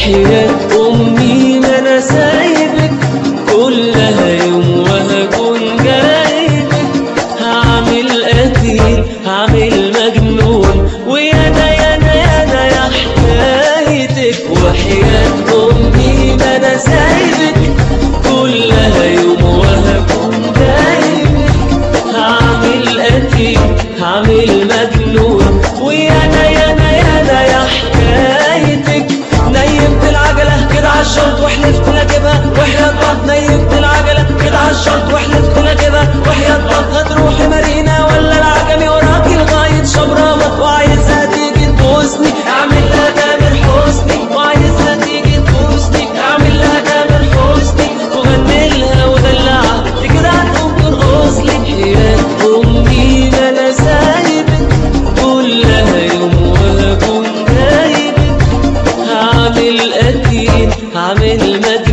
وحياة أمي ما أنا سايبك كلها يوم وهكون جايبك هعمل قتيل هعمل مجنون ويانا يانا يانا يا حكايتك وحياة أمي ما أنا سايبك كلها يوم وهكون جايبك هعمل قتيل هعمل مجنون ويانا يانا يانا يا حكايتك نيمت العجلة كده عالشرط وحلفت راكبها وحياة الله نيمت العجلة كده عالشرط وحلفت راكبها وحياة الله هتروحي مارينا ولا العجمي وراكي لغاية شبرمة وعايزها تيجي تبوسني اعمل لها تامر حسني وعايزها تيجي تبوسني اعمل لها تامر حسني وغني لها ودلعها دي كده هتقوم ترقص لي حياة أمي ما أنا سايبك كلها يوم وهكون جايبك هعمل قتيل هعمل مد